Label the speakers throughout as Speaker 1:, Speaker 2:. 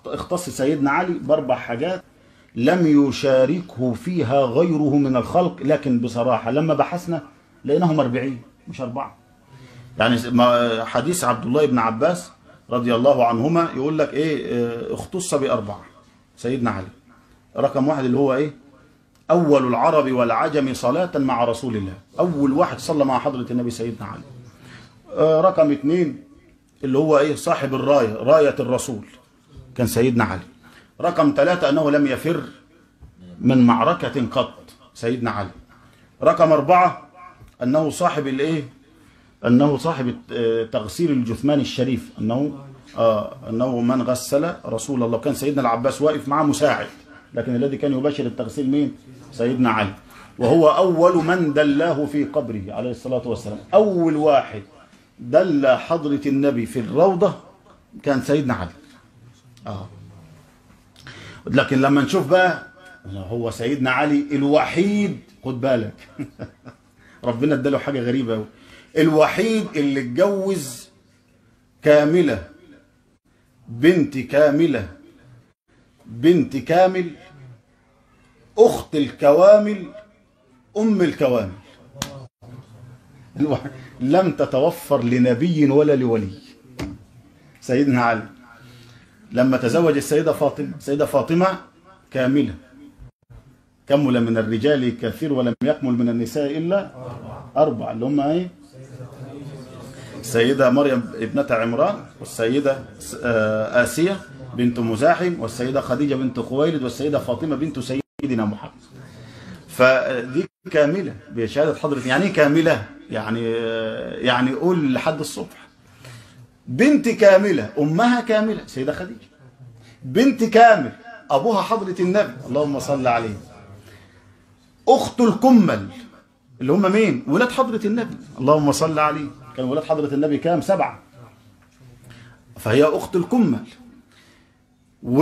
Speaker 1: اختص سيدنا علي باربع حاجات لم يشاركه فيها غيره من الخلق لكن بصراحه لما بحثنا لقيناهم 40 مش اربعه يعني ما- حديث عبد الله بن عباس رضي الله عنهما يقول لك ايه اه، اختص باربعه سيدنا علي رقم واحد اللي هو ايه اول العرب والعجم صلاه مع رسول الله اول واحد صلى مع حضره النبي سيدنا علي اه، رقم اثنين اللي هو ايه صاحب الرايه رايه الرسول كان سيدنا علي رقم ثلاثة أنه لم يفر من معركة قط سيدنا علي رقم أربعة أنه صاحب الإيه أنه صاحب آه، تغسيل الجثمان الشريف أنه آه أنه من غسل رسول الله كان سيدنا العباس واقف معه مساعد لكن الذي كان يباشر التغسيل مين سيدنا علي وهو أول من دلاه في قبره عليه الصلاة والسلام أول واحد دل حضرة النبي في الروضة كان سيدنا علي آه. لكن لما نشوف بقى هو سيدنا علي الوحيد خد بالك ربنا اداله حاجه غريبه قوي الوحيد اللي اتجوز كامله بنت كامله بنت كامل اخت الكوامل ام الكوامل الوح- لم تتوفر لنبي ولا لولي سيدنا علي لما تزوج السيدة فاطمة السيدة فاطمة كاملة كمل من الرجال كثير ولم يكمل من النساء إلا أربع اللي هم إيه السيدة مريم ابنة عمران والسيدة آه، آسية بنت مزاحم والسيدة خديجة بنت خويلد والسيدة فاطمة بنت سيدنا محمد فدي كاملة بشهادة حضرة يعني إيه كاملة يعني آه، يعني قول لحد الصبح بنت كاملة أمها كاملة سيدة خديجة بنت كامل أبوها حضرة النبي اللهم صل عليه أخت الكمل اللي هم مين ولاد حضرة النبي اللهم صل عليه كان ولاد حضرة النبي كام سبعة فهي أخت الكمل و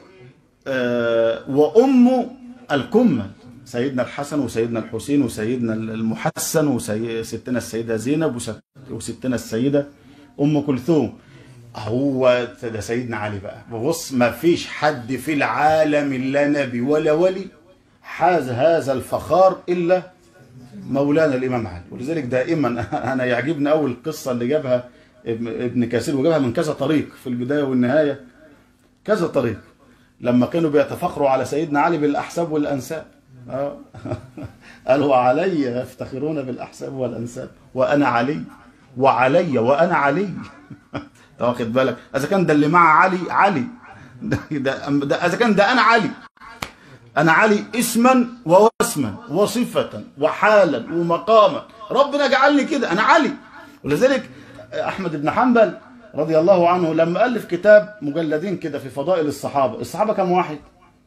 Speaker 1: آه، وأم الكمل سيدنا الحسن وسيدنا الحسين وسيدنا المحسن وستنا السيدة زينب وست- وستنا السيدة ام كلثوم هو ده سيدنا علي بقى بص ما فيش حد في العالم لا نبي ولا ولي حاز هذا الفخار الا مولانا الامام علي ولذلك دائما انا يعجبني اول القصه اللي جابها ابن ابن كثير وجابها من كذا طريق في البدايه والنهايه كذا طريق لما كانوا بيتفخروا على سيدنا علي بالاحساب والانساب آه. قالوا علي يفتخرون بالاحساب والانساب وانا علي وعلي وانا علي أنت واخد بالك اذا كان ده اللي مع علي علي ده, ده, ده اذا كان ده انا علي انا علي اسما ووسما وصفه وحالا ومقاما ربنا جعلني كده انا علي ولذلك احمد بن حنبل رضي الله عنه لما الف كتاب مجلدين كده في فضائل الصحابه الصحابه كم واحد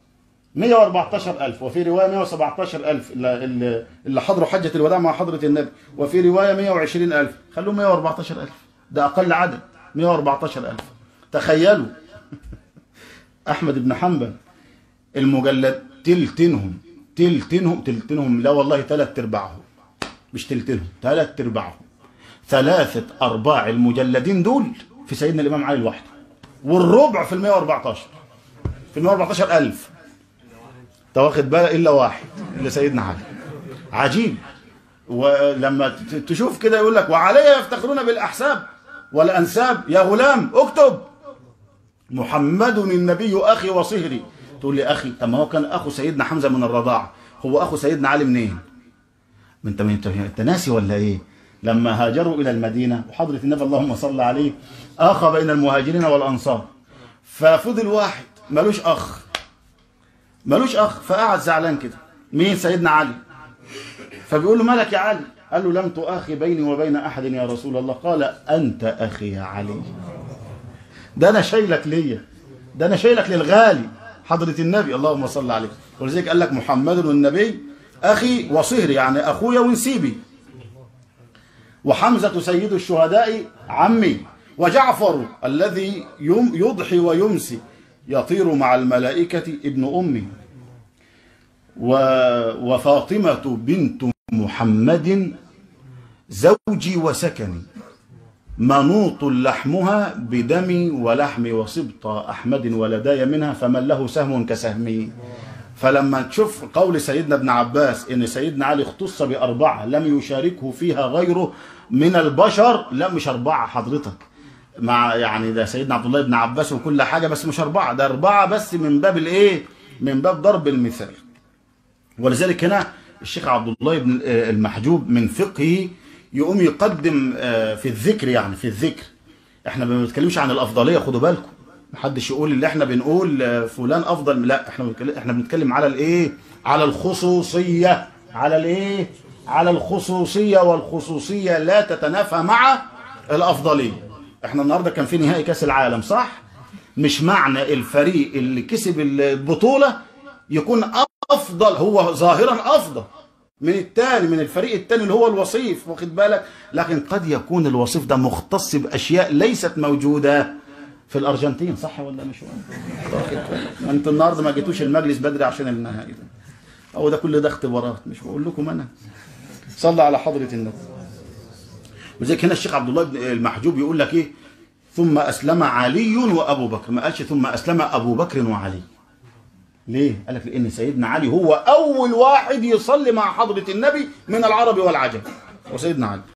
Speaker 1: 114000 وفي روايه 127000 اللي, اللي- اللي حضروا حجه الوداع مع حضره النبي وفي روايه 120000 خلوهم 114000 ده اقل عدد 114000 تخيلوا احمد بن حنبل المجلد تلتينهم تلتينهم تلتينهم لا والله ثلاث ارباعهم مش تلتينهم ثلاث ارباعهم ثلاثة أرباع المجلدين دول في سيدنا الإمام علي لوحده والربع في ال 114 في ال 114 ألف أنت واخد بالك إلا واحد اللي سيدنا علي عجيب ولما ت- تشوف كده يقول لك وعلي يفتخرون بالأحساب والأنساب يا غلام اكتب محمد النبي أخي وصهري تقول لي أخي طب ما هو كان أخو سيدنا حمزة من الرضاعة هو أخو سيدنا علي منين ما انت انت انت ناسي ولا ايه لما هاجروا الى المدينه وحضره النبي اللهم صل عليه اخى بين المهاجرين والانصار ففضل واحد ملوش اخ ملوش اخ فقعد زعلان كده مين سيدنا علي فبيقول له مالك يا علي قال له لم تؤاخي بيني وبين احد يا رسول الله قال انت اخي يا علي ده انا شايلك ليا ده انا شايلك للغالي حضرة النبي اللهم صل عليه ولذلك قال لك محمد النبي اخي وصهري يعني اخويا ونسيبي وحمزة سيد الشهداء عمي وجعفر الذي يم يضحي ويمسي يطير مع الملائكة ابن أمي و وفاطمة بنت محمد زوجي وسكني منوط لحمها بدمي ولحمي وسبط أحمد ولداي منها فمن له سهم كسهمي فلما تشوف قول سيدنا ابن عباس ان سيدنا علي اختص بأربعة لم يشاركه فيها غيره من البشر لا مش أربعة حضرتك مع يعني ده سيدنا عبد الله بن عباس وكل حاجة بس مش أربعة ده أربعة بس من باب الإيه من باب ضرب المثال ولذلك هنا الشيخ عبد الله بن المحجوب من فقهه يقوم يقدم آه، في الذكر يعني في الذكر احنا ما بنتكلمش عن الافضليه خدوا بالكم محدش يقول اللي احنا بنقول آه، فلان افضل لا احنا بنتكلم احنا بنتكلم على الايه على الخصوصيه على الايه على الخصوصيه والخصوصيه لا تتنافى مع الافضليه احنا النهارده كان في نهائي كاس العالم صح مش معنى الفريق اللي كسب البطوله يكون افضل هو ظاهرا افضل من التاني من الفريق التاني اللي هو الوصيف واخد بالك لكن قد يكون الوصيف ده مختص باشياء ليست موجوده في الارجنتين صح ولا مش ما انتوا النهارده ما جيتوش المجلس بدري عشان النهائي ده هو ده كل ده اختبارات مش بقول لكم انا صلى على حضره النبي وزيك هنا الشيخ عبد الله بن المحجوب يقول لك ايه ثم اسلم علي وابو بكر ما قالش ثم اسلم ابو بكر وعلي ليه؟ قال لك لأن سيدنا علي هو أول واحد يصلي مع حضرة النبي من العرب والعجم وسيدنا علي